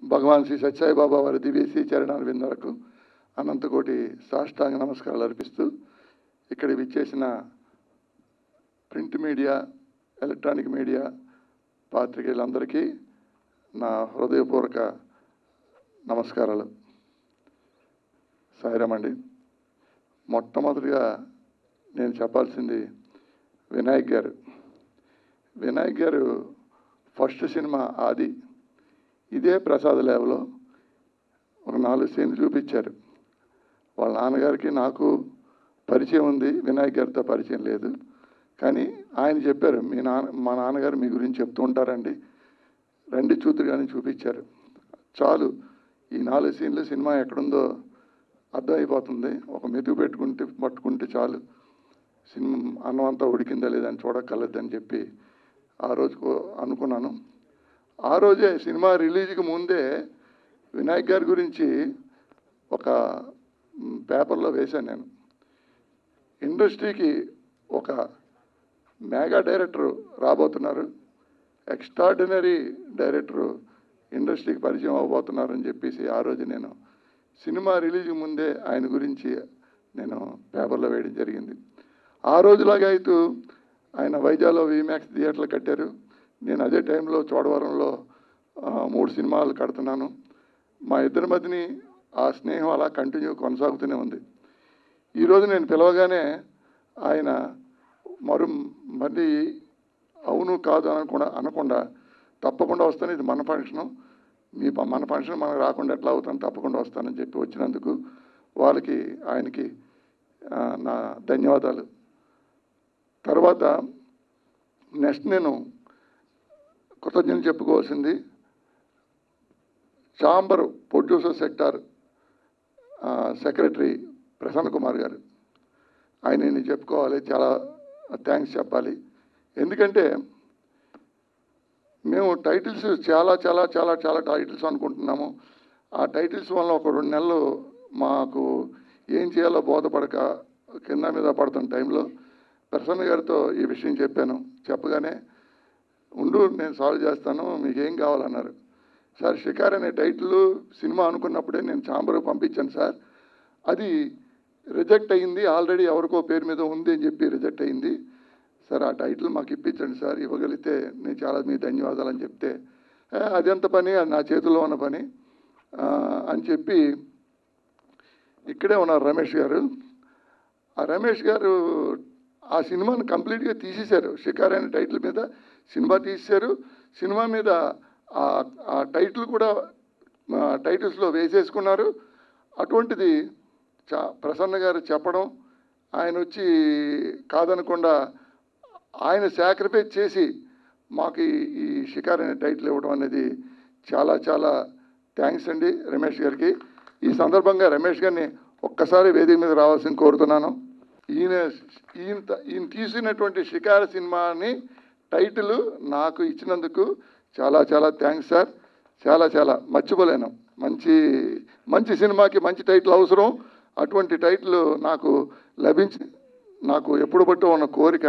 భగవాన్ శ్రీ సత్యాయి బాబా వారి దివ్యశ్రీ చరణాల విందరకు అనంతకోటి సాష్టాంగ నమస్కారాలు అర్పిస్తూ ఇక్కడ విచ్చేసిన ప్రింట్ మీడియా ఎలక్ట్రానిక్ మీడియా పాత్రికేయులందరికీ నా హృదయపూర్వక నమస్కారాలు సాయిరామండి మొట్టమొదటిగా నేను చెప్పాల్సింది వినాయక్ గారు వినాయక్ గారు ఫస్ట్ సినిమా ఆది ఇదే ప్రసాద్ ల్యాబ్లో ఒక నాలుగు సీన్లు చూపించారు వాళ్ళ నాన్నగారికి నాకు పరిచయం ఉంది వినాయక్ గారితో పరిచయం లేదు కానీ ఆయన చెప్పారు మీ నాన్న మా నాన్నగారు మీ గురించి చెప్తూ ఉంటారండి రండి చూతురు కానీ చూపించారు చాలు ఈ నాలుగు సీన్లు సినిమా ఎక్కడుందో అర్థమైపోతుంది ఒక మెతుకు పెట్టుకుంటే పట్టుకుంటే చాలు సినిమా అన్నం అంతా ఉడికిందా లేదని చూడక్కర్లేదని చెప్పి ఆ రోజు అనుకున్నాను ఆ రోజే సినిమా రిలీజ్కి ముందే వినాయక్ గారి గురించి ఒక మ్, పేపర్లో వేశాను నేను ఇండస్ట్రీకి ఒక మెగా డైరెక్టర్ రాబోతున్నారు ఎక్స్ట్రాడినరీ డైరెక్టరు ఇండస్ట్రీకి పరిచయం అవబోతున్నారని చెప్పేసి ఆ రోజు నేను సినిమా రిలీజ్ ముందే ఆయన గురించి నేను పేపర్లో వేయడం జరిగింది ఆ రోజులాగా అయితే ఆయన వైజాగ్లో వీమాక్స్ థియేటర్లు కట్టారు నేను అదే టైంలో చోడవరంలో ఆ, మూడు సినిమాలు కడుతున్నాను మా ఇద్దరి మధ్యని ఆ స్నేహం అలా కంటిన్యూ కొనసాగుతూనే ఉంది ఈరోజు నేను పిలవగానే ఆయన మరు మళ్ళీ అవును కాదు అనకుండా అనకుండా తప్పకుండా వస్తాను ఇది మన ఫంక్షను మీ ప- మన ఫంక్షన్ మనకు రాకుండా ఎట్లా అవుతాను తప్పకుండా వస్తానని చెప్పి వచ్చినందుకు వాళ్ళకి ఆయనకి ఆ, నా ధన్యవాదాలు తర్వాత నెక్స్ట్ నేను కృతజ్ఞతలు చెప్పుకోవాల్సింది chamber producer sector secretary Prasanna Kumar గారు ఆయన నేను చెప్పుకోవాలి చాలా థ్యాంక్స్ చెప్పాలి ఎందుకంటే మేము టైటిల్స్ చాలా చాలా చాలా చాలా టైటిల్స్ అనుకుంటున్నాము ఆ టైటిల్స్ వల్ల ఒక రెండు నెలలు మాకు ఏం చేయాలో బోధపడక కింద మీద పడుతున్న టైంలో ప్రసన్న గారితో ఈ విషయం చెప్పాను చెప్పగానే ఉండు నేను సాల్వ్ చేస్తాను మీకు ఏం కావాలన్నారు సార్ షికార్ అనే టైటిల్ సినిమా అనుకున్నప్పుడే నేను చాంబర్ పంపించాను సార్ అది రిజెక్ట్ అయింది ఆల్రెడీ ఎవరికో పేరు మీద ఉంది అని చెప్పి రిజెక్ట్ అయింది సార్ ఆ టైటిల్ మాకు ఇప్పించండి సార్ ఇవ్వగలిగితే నేను చాలా మీ ధన్యవాదాలు అని చెప్తే "ఏ, అదెంత పని అది నా చేతిలో ఉన్న పని ఆ, అని చెప్పి ఇక్కడే ఉన్నారు రమేష్ గారు ఆ రమేష్ గారు ఆ సినిమాను కంప్లీట్గా తీసేశారు షికార్ అనే టైటిల్ మీద సినిమా తీసేశారు సినిమా మీద ఆ ఆ టైటిల్ కూడా ఆ, టైటిల్స్లో వేసేసుకున్నారు అటువంటిది చా ప్రసన్న గారు చెప్పడం ఆయన వచ్చి కాదనకుండా ఆయన సాక్రిఫైస్ చేసి మాకు ఈ- ఈ షికార్ అనే టైటిల్ ఇవ్వడం అనేది చాలా చాలా థ్యాంక్స్ అండి రమేష్ గారికి ఈ సందర్భంగా రమేష్ గారిని ఒక్కసారి వేదిక మీద రావాల్సింది కోరుతున్నాను ఈయన ఈయన ఈయన తీసినటువంటి షికార్ సినిమాని టైటిల్ నాకు ఇచ్చినందుకు చాలా చాలా థ్యాంక్స్ సార్ చాలా చాలా మర్చిపోలేను మంచి మంచి సినిమాకి మంచి టైటిల్ అవసరం అటువంటి టైటిల్ నాకు లభించి నాకు ఎప్పుడు బట్టో ఉన్న కోరిక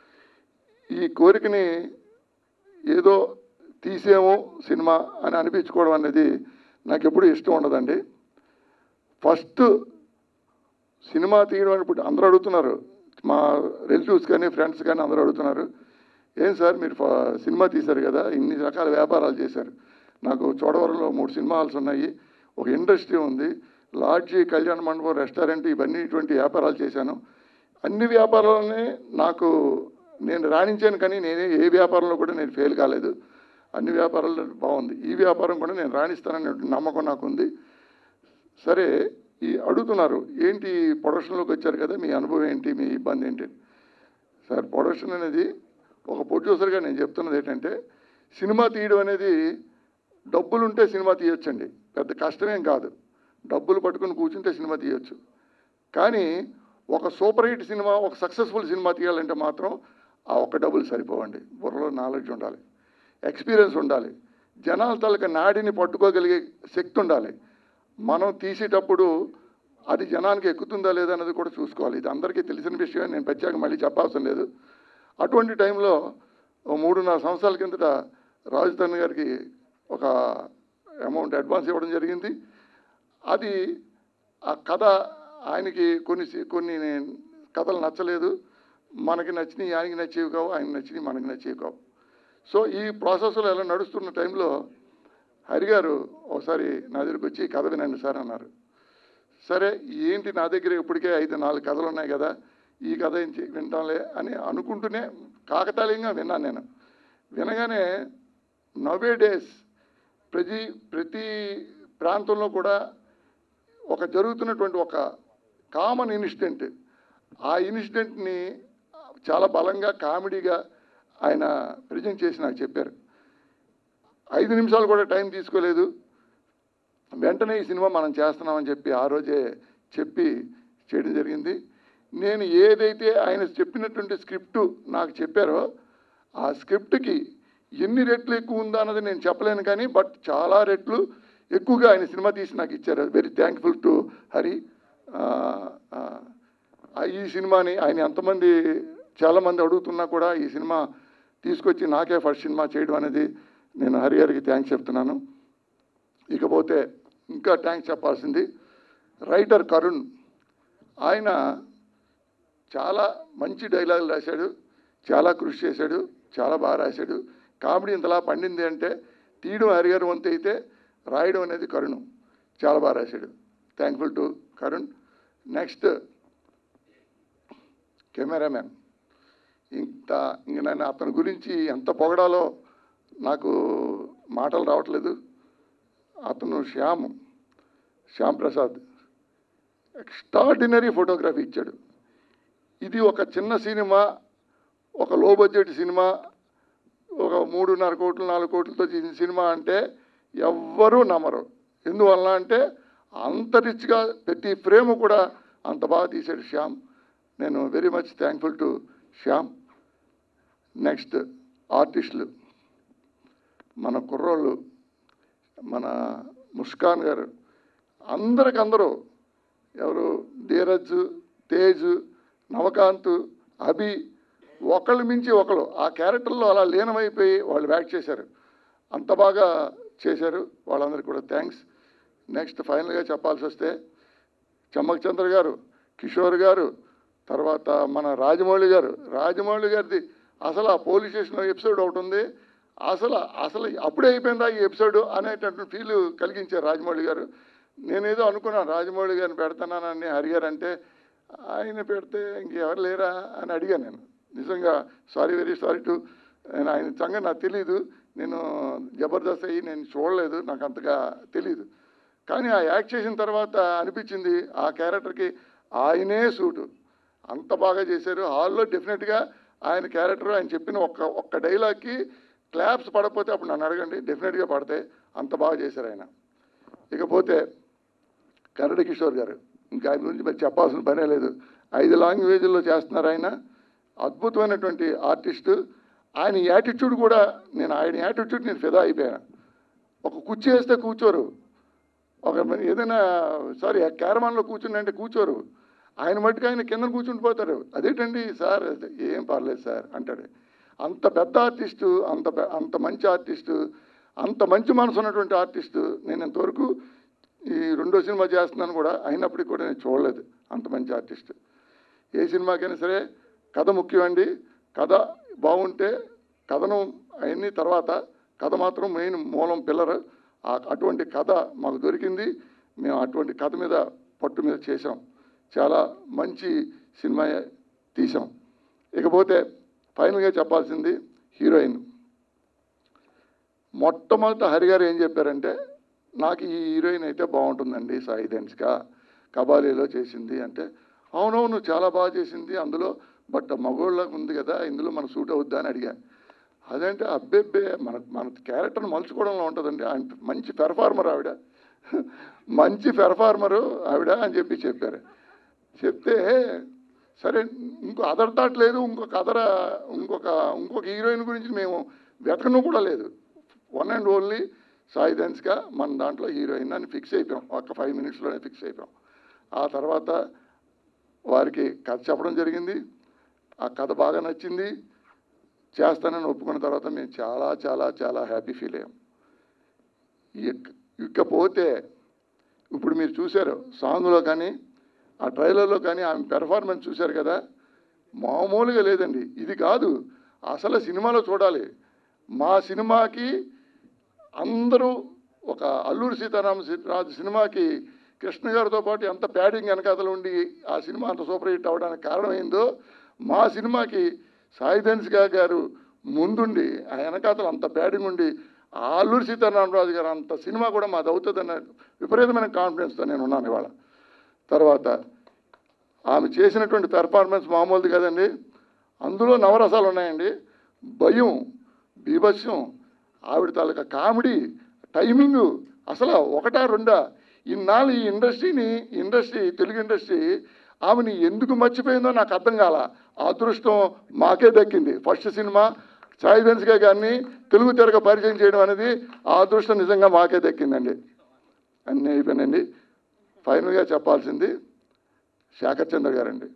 ఈ కోరికని ఏదో తీసేమో సినిమా అని అనిపించుకోవడం అనేది నాకు ఎప్పుడు ఇష్టం ఉండదండి ఫస్ట్ సినిమా తీయడం అని ఇప్పుడు అందరూ అడుగుతున్నారు మా రిలేటివ్స్ కానీ ఫ్రెండ్స్ కానీ అందరూ అడుగుతున్నారు ఏం సార్ మీరు ఫ- సినిమా తీశారు కదా ఇన్ని రకాల వ్యాపారాలు చేశారు నాకు చోడవరంలో మూడు సినిమా హాల్స్ ఉన్నాయి ఒక ఇండస్ట్రీ ఉంది లాడ్జి కళ్యాణ మండపం రెస్టారెంట్ ఇవన్నీ ఇటువంటి వ్యాపారాలు చేశాను అన్ని వ్యాపారాలని నాకు నేను రాణించాను కానీ నేనే ఏ వ్యాపారంలో కూడా నేను ఫెయిల్ కాలేదు అన్ని వ్యాపారాల్లో బాగుంది ఈ వ్యాపారం కూడా నేను రాణిస్తాననే నమ్మకం నాకు ఉంది సరే ఈ అడుగుతున్నారు ఏంటి ప్రొడక్షన్లోకి వచ్చారు కదా మీ అనుభవం ఏంటి మీ ఇబ్బంది ఏంటి సార్ ప్రొడక్షన్ అనేది ఒక ప్రొడ్యూసర్గా నేను చెప్తున్నది ఏంటంటే సినిమా తీయడం అనేది డబ్బులు ఉంటే సినిమా తీయొచ్చండి పెద్ద కష్టమేం కాదు డబ్బులు పట్టుకుని కూర్చుంటే సినిమా తీయొచ్చు కానీ ఒక సూపర్ హిట్ సినిమా ఒక సక్సెస్ఫుల్ సినిమా తీయాలంటే మాత్రం ఆ ఒక్క డబ్బులు సరిపోవండి బుర్రలో నాలెడ్జ్ ఉండాలి ఎక్స్పీరియన్స్ ఉండాలి జనాల తాలూకా నాడిని పట్టుకోగలిగే శక్తి ఉండాలి మనం తీసేటప్పుడు అది జనానికి ఎక్కుతుందా లేదా అనేది కూడా చూసుకోవాలి ఇది అందరికీ తెలిసిన విషయం నేను ప్రత్యేకంగా మళ్ళీ చెప్పాల్సిన లేదు అటువంటి టైంలో ఓ మూడున్నర సంవత్సరాల కిందట రాజధాని గారికి ఒక అమౌంట్ అడ్వాన్స్ ఇవ్వడం జరిగింది అది ఆ కథ ఆయనకి కొన్ని సి- కొన్ని కథలు నచ్చలేదు మనకి నచ్చినవి ఆయనకి నచ్చేవి కావు ఆయన నచ్చినవి మనకి నచ్చేవి కావు సో ఈ ప్రాసెస్లో ఎలా నడుస్తున్న టైంలో హరి గారు ఒకసారి నా దగ్గరికి వచ్చి "ఈ కథ వినండి సార్ అన్నారు సరే ఏంటి నా దగ్గర ఇప్పటికే ఐదు నాలుగు కథలు ఉన్నాయి కదా ఈ కథ ఏం చే- వింటాంలే అని అనుకుంటూనే కాకతాళీయంగా విన్నాను నేను వినగానే నవే డేస్ ప్రతి ప్రతి ప్రాంతంలో కూడా ఒక జరుగుతున్నటువంటి ఒక కామన్ ఇన్సిడెంట్ ఆ ఇన్సిడెంట్ని చాలా బలంగా కామెడీగా ఆయన ప్రజెంట్ చేసి నాకు చెప్పారు ఐదు నిమిషాలు కూడా టైం తీసుకోలేదు వెంటనే ఈ సినిమా మనం చేస్తున్నామని చెప్పి ఆ రోజే చెప్పి చేయడం జరిగింది నేను ఏదైతే ఆయన చెప్పినటువంటి స్క్రిప్ట్ నాకు చెప్పారో ఆ స్క్రిప్ట్కి ఎన్ని రెట్లు ఎక్కువ ఉందా అన్నది నేను చెప్పలేను కానీ బట్ చాలా రెట్లు ఎక్కువగా ఆయన సినిమా తీసి నాకు ఇచ్చారు వెరీ థ్యాంక్ఫుల్ టు హరి ఆ, ఆ, ఆ ఈ సినిమాని ఆయన ఎంతమంది చాలామంది అడుగుతున్నా కూడా ఈ సినిమా తీసుకొచ్చి నాకే ఫస్ట్ సినిమా చేయడం అనేది నేను హరి గారికి థ్యాంక్స్ చెప్తున్నాను ఇకపోతే ఇంకా థ్యాంక్స్ చెప్పాల్సింది రైటర్ కరుణ్ ఆయన చాలా మంచి డైలాగులు రాశాడు చాలా కృషి చేశాడు చాలా బాగా రాశాడు కామెడీ ఇంతలా పండింది అంటే తీయడం హరి గారు వంతు అయితే రాయడం అనేది కరుణ్ చాలా బాగా రాశాడు thankful to Karun next cameraman ఇంత ఇంక నేను అతని గురించి ఎంత పొగడాలో నాకు మాటలు రావట్లేదు అతను శ్యామ్ శ్యామ్ ప్రసాద్ ఎక్స్ట్రాడినరీ ఫోటోగ్రఫీ ఇచ్చాడు ఇది ఒక చిన్న సినిమా ఒక లో బడ్జెట్ సినిమా ఒక మూడున్నర కోట్లు నాలుగు కోట్లతో చేసిన సినిమా అంటే ఎవ్వరూ నమ్మరు ఎందువల్ల అంటే అంత రిచ్గా ప్రతి ఫ్రేమ్ కూడా అంత బాగా తీశాడు శ్యామ్ నేను very much thankful to Shyam next ఆర్టిస్టులు మన కుర్రోళ్ళు మన ముస్కాన్ గారు అందరికందరూ ఎవరు ధీరజ్ తేజ్ నవకాంత్ అభి ఒకళ్ళు మించి ఒకళ్ళు ఆ క్యారెక్టర్లో అలా లీనమైపోయి వాళ్ళు యాక్ట్ చేశారు అంత బాగా చేశారు వాళ్ళందరికీ కూడా థ్యాంక్స్ నెక్స్ట్ ఫైనల్గా చెప్పాల్సి వస్తే చమ్మక్ చంద్ర గారు కిషోర్ గారు తర్వాత మన రాజమౌళి గారు రాజమౌళి గారిది అసలు ఆ పోలీస్ స్టేషన్ ఎపిసోడ్ ఒకటి ఉంది అసలు అసలు అప్పుడే అయిపోయిందా ఈ ఎపిసోడ్ అనేటటువంటి ఫీల్ కలిగించారు రాజమౌళి గారు నేనేదో అనుకున్నాను రాజమౌళి గారిని పెడతానని హరి గారు అంటే ఆయన పెడితే ఇంకెవరు లేరా అని అడిగాను నేను నిజంగా సారీ వెరీ సారీ టు నేను ఆయన సంగతి నాకు తెలియదు నేను జబర్దస్త్ అయ్యి నేను చూడలేదు నాకు అంతగా తెలియదు కానీ ఆ యాక్ట్ చేసిన తర్వాత అనిపించింది ఆ క్యారెక్టర్కి ఆయనే సూటు అంత బాగా చేశారు హాల్లో డెఫినెట్గా ఆయన క్యారెక్టర్ ఆయన చెప్పిన ఒక్క ఒక్క డైలాగ్కి క్లాప్స్ పడకపోతే అప్పుడు నన్ను అడగండి డెఫినెట్గా పడతాయి అంత బాగా చేశారు ఆయన ఇకపోతే కరడి కిషోర్ గారు ఇంకా ఆయన గురించి మరి చెప్పాల్సిన పనే లేదు ఐదు లాంగ్వేజ్లో చేస్తున్నారు ఆయన అద్భుతమైనటువంటి ఆర్టిస్టు ఆయన యాటిట్యూడ్ కూడా నేను ఆయన యాటిట్యూడ్ నేను ఫిదా అయిపోయాను ఒక కుర్చీ వేస్తే కూర్చోరు ఒక మరి ఏదైనా సారీ ఆ క్యారమాన్లో కూర్చుని అంటే కూర్చోరు ఆయన మట్టుకు ఆయన కింద కూర్చుని పోతారు అదేంటండి సార్ ఏం పర్లేదు సార్ అంటాడు అంత పెద్ద ఆర్టిస్టు అంత పె- అంత మంచి ఆర్టిస్టు అంత మంచి మనసు ఉన్నటువంటి ఆర్టిస్టు నేను ఇంతవరకు ఈ రెండో సినిమా చేస్తున్నాను కూడా అయినప్పటికీ కూడా నేను చూడలేదు అంత మంచి ఆర్టిస్ట్ ఏ సినిమాకైనా సరే కథ ముఖ్యమండి కథ బాగుంటే కథనం అవన్నీ తర్వాత కథ మాత్రం మెయిన్ మూలం పిల్లర్ అటువంటి కథ మాకు దొరికింది మేము అటువంటి కథ మీద పట్టు మీద చేసాం చాలా మంచి సినిమా తీసాం ఇకపోతే ఫైనల్గా చెప్పాల్సింది హీరోయిన్ మొట్టమొదట హరి గారు ఏం చెప్పారంటే నాకు ఈ హీరోయిన్ అయితే బాగుంటుందండి సాయి ధెన్స్కా కబాలీలో చేసింది అంటే అవునవును చాలా బాగా చేసింది అందులో బట్ మగోళ్ళకి ఉంది కదా ఇందులో మన సూట్ అవుద్దా అని అడిగా అదంటే అబ్బెబ్బే మన మన క్యారెక్టర్ మలుచుకోవడంలో ఉంటుందండి ఆయన మంచి పెర్ఫార్మర్ ఆవిడ మంచి పెర్ఫార్మరు ఆవిడ అని చెప్పి చెప్పారు చెప్తే సరే ఇంకో అదర్ థాట్ లేదు ఇంకొక అదర ఇంకొక ఇంకొక హీరోయిన్ గురించి మేము వెతకను కూడా లేదు వన్ అండ్ ఓన్లీ సాయి ధన్స్గా మన దాంట్లో హీరోయిన్ అని ఫిక్స్ అయిపోయాం ఒక ఫైవ్ మినిట్స్లోనే ఫిక్స్ అయిపోయాం ఆ తర్వాత వారికి కథ చెప్పడం జరిగింది ఆ కథ బాగా నచ్చింది చేస్తానని ఒప్పుకున్న తర్వాత మేము చాలా చాలా చాలా హ్యాపీ ఫీల్ అయ్యాం ఈ ఇకపోతే ఇప్పుడు మీరు చూశారు సాంగ్లో కానీ ఆ ట్రైలర్లో కానీ ఆమె పెర్ఫార్మెన్స్ చూశారు కదా మామూలుగా లేదండి ఇది కాదు అసలు సినిమాలో చూడాలి మా సినిమాకి అందరూ ఒక అల్లూరి సీతారామ సి- రాజు సినిమాకి కృష్ణ గారితో పాటు ఎంత ప్యాడింగ్ వెనకాతలు ఉండి ఆ సినిమా అంత సూపర్ హిట్ అవ్వడానికి కారణమైందో మా సినిమాకి సాయి ధన్సికా గారు ముందుండి ఆ వెనకాతలు అంత ప్యాడింగ్ ఉండి ఆ అల్లూరి సీతారామరాజు గారు అంత సినిమా కూడా మాది అవుతుందన్న విపరీతమైన కాన్ఫిడెన్స్తో నేను ఉన్నాను ఇవాళ తర్వాత ఆమె చేసినటువంటి పెర్ఫార్మెన్స్ మామూలుది కదండి అందులో నవరసాలు ఉన్నాయండి భయం బీభత్సం ఆవిడ తాలూకా కామెడీ టైమింగు అసలు ఒకటా రెండా ఇన్నాళ్ళు ఈ ఇండస్ట్రీని ఇండస్ట్రీ తెలుగు ఇండస్ట్రీ ఆమెని ఎందుకు మర్చిపోయిందో నాకు అర్థం కాల ఆ అదృష్టం మాకే దక్కింది ఫస్ట్ సినిమా సాయి ధన్సిక గారిని తెలుగు తెరగ పరిచయం చేయడం అనేది ఆ అదృష్టం నిజంగా మాకే దక్కిందండి అన్నీ అయిపోయినండి ఫైనల్గా చెప్పాల్సింది శేఖర్ చంద్ర గారండి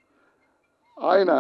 ఆయన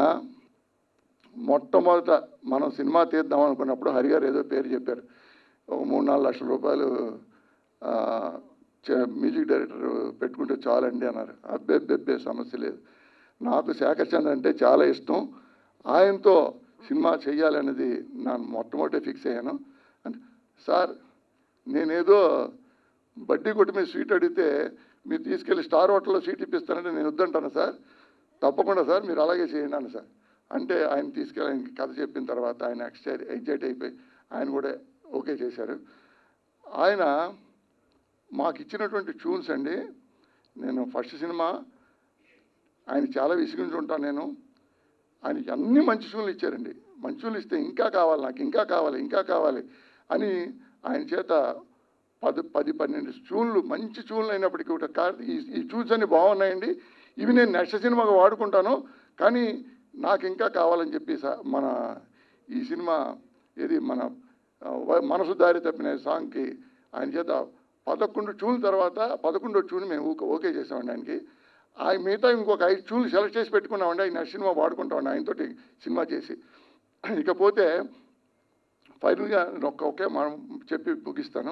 మొట్టమొదట మనం సినిమా తీద్దాం అనుకున్నప్పుడు హరిగారు ఏదో పేరు చెప్పారు ఒక మూడు నాలుగు లక్షల రూపాయలు ఆ, చే- మ్యూజిక్ డైరెక్టర్ పెట్టుకుంటే చాలండి అన్నారు అబ్బే బెబ్బే సమస్య లేదు నాకు శేఖర్ చంద్ర అంటే చాలా ఇష్టం ఆయనతో సినిమా చేయాలనేది నేను మొట్టమొదటి ఫిక్స్ అయ్యాను అంటే సార్ నేనేదో బడ్డీ కొట్టి మీద స్వీట్ అడిగితే మీరు తీసుకెళ్ళి స్టార్ హోటల్లో స్వీట్ ఇప్పిస్తానంటే నేను వద్దంటాను సార్ తప్పకుండా సార్ మీరు అలాగే చేయండి అన్న సార్ అంటే ఆయన తీసుకెళ్ళి ఆయనకి కథ చెప్పిన తర్వాత ఆయన ఎక్సైట్ ఎగ్జైట్ అయిపోయి ఆయన కూడా ఓకే చేశారు ఆయన మాకు ఇచ్చినటువంటి ట్యూన్స్ అండి నేను ఫస్ట్ సినిమా ఆయన చాలా విసిగించి ఉంటాను నేను ఆయనకి అన్ని మంచి ట్యూన్లు ఇచ్చారండి మంచి ట్యూన్లు ఇస్తే ఇంకా కావాలి నాకు ఇంకా కావాలి ఇంకా కావాలి అని ఆయన చేత పది పది పన్నెండు ట్యూన్లు మంచి ట్యూన్లు అయినప్పటికీ కూడా కా- ఈ ఈ ట్యూన్స్ అన్ని బాగున్నాయండి ఇవి నేను నెక్స్ట్ సినిమాగా వాడుకుంటాను కానీ నాకు ఇంకా కావాలని చెప్పి స- మన ఈ సినిమా ఏది మన ఆ, వ- మనసు దారి తప్పిన సాంగ్కి ఆయన చేత పదకొండు ట్యూన్ల తర్వాత పదకొండో ట్యూన్ మేము ఓకే ఓకే చేసామండి ఆయనకి ఆయన మిగతా ఇంకొక ఐదు ట్యూన్లు సెలెక్ట్ చేసి పెట్టుకున్నామండి ఆయన నెక్స్ట్ సినిమా వాడుకుంటామండి ఆయనతోటి సినిమా చేసి ఇకపోతే ఫైనల్గా నేను ఒక్క ఒకే మనం చెప్పి ముగిస్తాను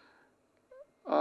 ఆ,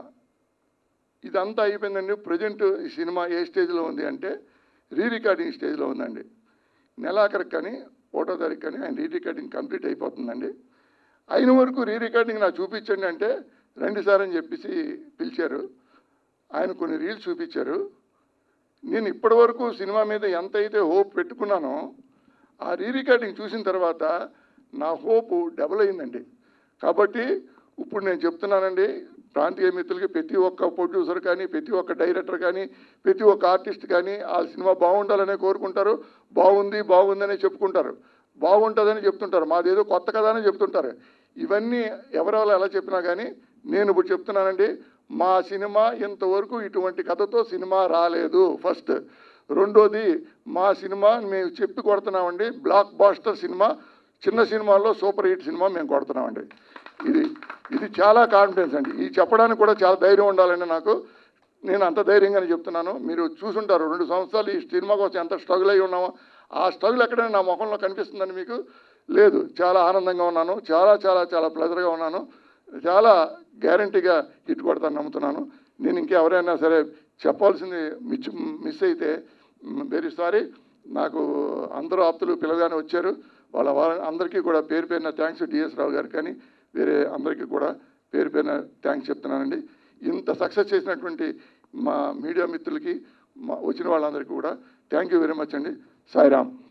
ఇదంతా అయిపోయిందండి ప్రజెంట్ ఈ సినిమా ఏ స్టేజ్లో ఉంది అంటే రీ రికార్డింగ్ స్టేజ్లో ఉందండి నెలాఖరికి కానీ ఒకటో తారీఖు కానీ ఆయన రీ రికార్డింగ్ కంప్లీట్ అయిపోతుందండి అయిన వరకు రీ రికార్డింగ్ నాకు చూపించండి అంటే రండి సార్ అని చెప్పేసి పిలిచారు ఆయన కొన్ని రీల్స్ చూపించారు నేను ఇప్పటి వరకు సినిమా మీద ఎంత అయితే హోప్ పెట్టుకున్నానో ఆ రీ రికార్డింగ్ చూసిన తర్వాత నా హోప్ డబుల్ అయిందండి కాబట్టి ఇప్పుడు నేను చెప్తున్నానండి ప్రాంతీయ మిత్రులకి ప్రతి ఒక్క ప్రొడ్యూసర్ కానీ ప్రతి ఒక్క డైరెక్టర్ కానీ ప్రతి ఒక్క ఆర్టిస్ట్ కానీ ఆ సినిమా బాగుండాలనే కోరుకుంటారు బాగుంది బాగుందనే చెప్పుకుంటారు బాగుంటుందని చెప్తుంటారు మాదేదో కొత్త కదా అని చెప్తుంటారు ఇవన్నీ ఎవరెవరు ఎలా చెప్పినా కానీ నేను ఇప్పుడు చెప్తున్నానండి మా సినిమా ఇంతవరకు ఇటువంటి కథతో సినిమా రాలేదు ఫస్ట్ రెండోది మా సినిమా మేము చెప్పి కొడుతున్నామండి బ్లాక్ బాస్టర్ సినిమా చిన్న సినిమాల్లో సూపర్ హిట్ సినిమా మేము కొడుతున్నామండి ఇది ఇది చాలా కాన్ఫిడెన్స్ అండి ఇది చెప్పడానికి కూడా చాలా ధైర్యం ఉండాలండి నాకు నేను అంత ధైర్యంగానే చెప్తున్నాను మీరు చూసుంటారు రెండు సంవత్సరాలు ఈ సినిమా కోసం ఎంత స్ట్రగుల్ అయి ఉన్నామో ఆ స్ట్రగుల్ ఎక్కడైనా నా ముఖంలో కనిపిస్తుందని మీకు లేదు చాలా ఆనందంగా ఉన్నాను చాలా చాలా చాలా ప్లెజర్గా ఉన్నాను చాలా గ్యారంటీగా హిట్ కొడతాను నమ్ముతున్నాను నేను ఇంకెవరైనా సరే చెప్పాల్సింది మిచ్ మిస్ అయితే వెరీ సారీ నాకు అందరూ ఆప్తులు పిల్లగానే వచ్చారు వాళ్ళ వాళ్ళ అందరికీ కూడా పేరు పేరున థ్యాంక్స్ డిఎస్ రావు గారికి కానీ వేరే అందరికీ కూడా పేరు పేరున థ్యాంక్స్ చెప్తున్నానండి ఇంత సక్సెస్ చేసినటువంటి మా మీడియా మిత్రులకి మా వచ్చిన వాళ్ళందరికీ కూడా థ్యాంక్ యూ వెరీ మచ్ అండి సాయిరామ్